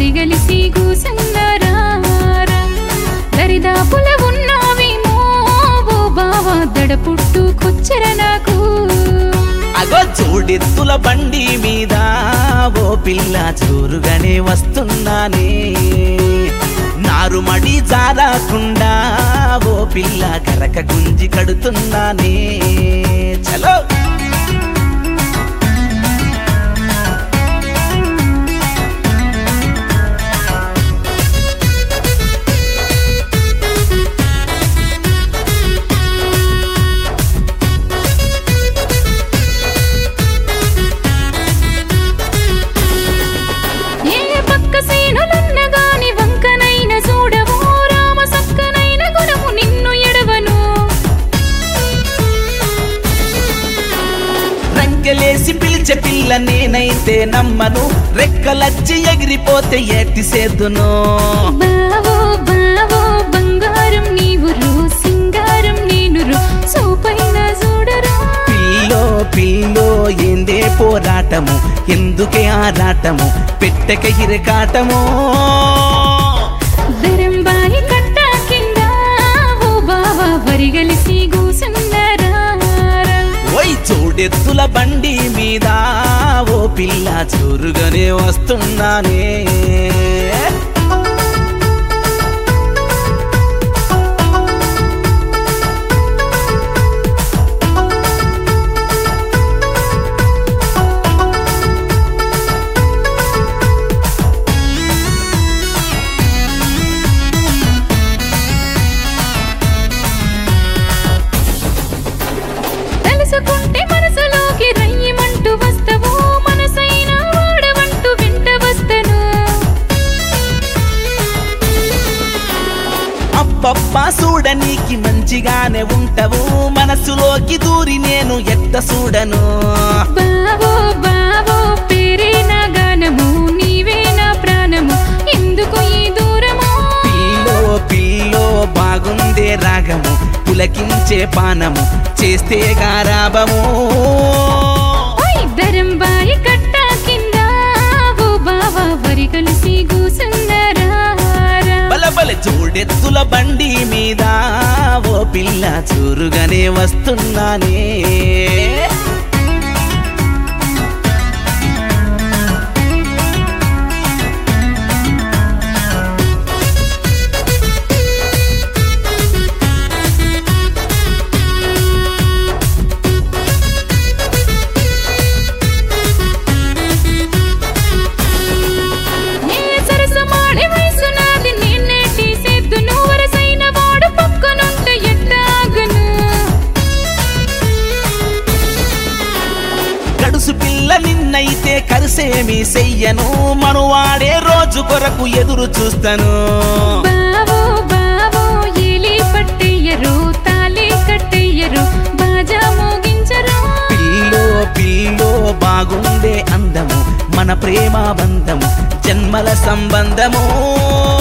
వరిగలిసి కూసన్నారా దరిదాపుల ఉన్నావేమో ఓ బావా దడ పుట్టుకొచ్చర నాకు అగో జోడెత్తుల బండి మీద ఓ పిల్ల జోరుగానే వస్తున్నానే నారుమడి జారకుండా ఓ పిల్ల కరక గుంజి కడుతున్నానే చలో ఏ పక్క సీనులున్న గాని వంకనైన చూడవు రామ సక్కనైన గుణము నిన్ను ఎడవను రంకెలేసి పిలిచే పిల్ల నేనైతే నమ్మను రెక్కలచ్చి ఎగిరిపోతే ఏటి సేద్దును బావో బావో బంగారం నీవురు సింగారం నేనురు సూపైన చూడరా పిల్లో పిల్లో ఏందే పోరాటము ఎందుకే ఆరాటము పెట్టక ఇరకాటము దరంబాయి కట్ట కింద ఓ బావా వరిగలిసి కూసున్నారా ఓయ్ చూడెత్తుల బండి మీద ఓ పిల్ల చూరుగానే వస్తున్నానే తెలుసుకుంటే మనసులోకి రయ్యమంటూ వస్తావు మనసైన వాడవంటూ వెంట వస్తను అబ్బబ్బా చూడనీకి మంచిగానే ఉంటవు మనసులోకి దూరి నేను ఎట్ట చూడను బావో బావో పేరే నా గానము నీవే నా ప్రాణము ఎందుకు ఈ దూరము పిల్లో పిల్లో బాగుందే రాగము పులకించే పానము చేస్తే గారాబము ఓయ్ దరంబాయి కట్ట కింద ఓ బావా వరి కలిసి కూసున్నారా బలబల జోడెత్తుల బండి మీద ఓ పిల్ల చూరుగానే వస్తున్నానే నీ సరసమాడే వయసు నాది నిన్నేటి సేద్దును వరసైన వాడు పక్కనుంటే ఎట్టాగను గడుసు పిల్ల నిన్నైతే కరిసేమి చెయ్యను మనువాడే రోజు కొరకు ఎదురు చూస్తాను బావో బావో ఏలి పట్టెయ్యరు తాళి కట్టెయ్యరు బాజా మోగించరు పిల్లో పిల్లో బాగుండే అందము మన ప్రేమ బంధము జన్మల సంబంధము